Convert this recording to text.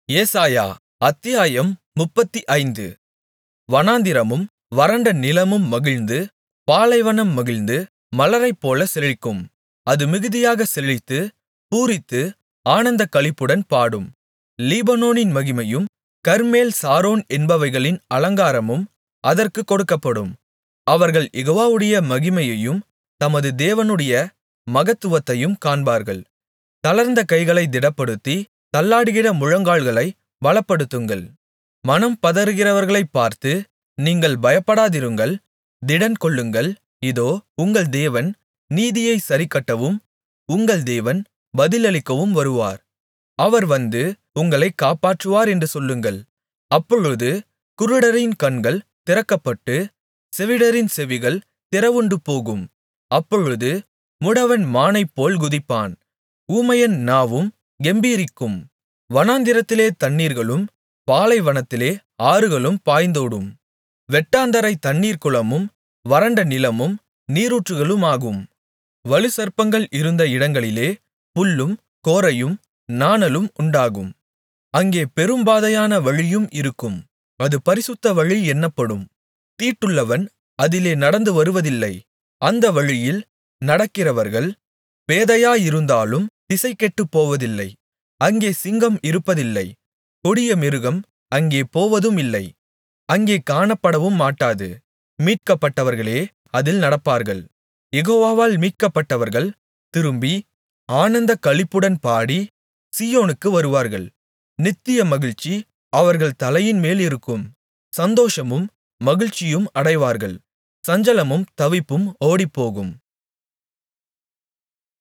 ஏசாயா அத்தியாயம் முப்பத்தைந்து வனாந்திரமும் வறண்ட நிலமும் மகிழ்ந்து பாலைவனம் மகிழ்ந்து மலரைப்போலச் செழிக்கும் அது மிகுதியாகச் செழித்து பூரித்து ஆனந்தக்களிப்புடன் பாடும் லீபனோனின் மகிமையும் கர்மேல் சாரோன் என்பவைகளின் அலங்காரமும் அதற்குக் கொடுக்கப்படும் அவர்கள் யெகோவாவுடைய மகிமையையும் தமது தேவனுடைய மகத்துவத்தையும் காண்பார்கள் தளர்ந்த கைகளைத் திடப்படுத்தி தள்ளாடுகிற முழங்கால்களைப் பலப்படுத்துங்கள் மனம் பதறுகிறவர்களைப் பார்த்து நீங்கள் பயப்படாதிருங்கள் திடன்கொள்ளுங்கள் இதோ உங்கள் தேவன் நீதியைச் சரிக்கட்டவும் உங்கள் தேவன் பதிலளிக்கவும் வருவார் அவர் வந்து உங்களைக் காப்பாற்றுவார் என்று சொல்லுங்கள் அப்பொழுது குருடரின் கண்கள் திறக்கப்பட்டு செவிடரின் செவிகள் திறவுண்டுபோகும் அப்பொழுது முடவன் மானைப்போல் குதிப்பான் ஊமையன் நாவும் கெம்பீரிக்கும் வனாந்திரத்திலே தண்ணீர்களும் பாலைவனத்திலே ஆறுகளும் பாய்ந்தோடும் வெட்டாந்தரை தண்ணீர்க்குளமும் வறண்ட நிலமும் நீரூற்றுகளுமாகும் வலுசர்ப்பங்கள் இருந்த இடங்களிலே புல்லும் கோரையும் நாணலும் உண்டாகும் அங்கே பெரும்பாதையான வழியும் இருக்கும் அது பரிசுத்த வழி என்னப்படும் தீட்டுள்ளவன் அதிலே நடந்து வருவதில்லை அந்த வழியில் நடக்கிறவர்கள் பேதையாயிருந்தாலும் திசைகெட்டுப்போவதில்லை அங்கே சிங்கம் இருப்பதில்லை கொடிய மிருகம் அங்கே போவதுமில்லை அங்கே காணப்படவும் மாட்டாது மீட்கப்பட்டவர்களே அதில் நடப்பார்கள் யெகோவாவால் மீட்கப்பட்டவர்கள் திரும்பி ஆனந்தக் களிப்புடன் பாடி சீயோனுக்கு வருவார்கள் நித்திய மகிழ்ச்சி அவர்கள் தலையின்மேல் இருக்கும் சந்தோஷமும் மகிழ்ச்சியும் அடைவார்கள் சஞ்சலமும் தவிப்பும் ஓடிப்போகும்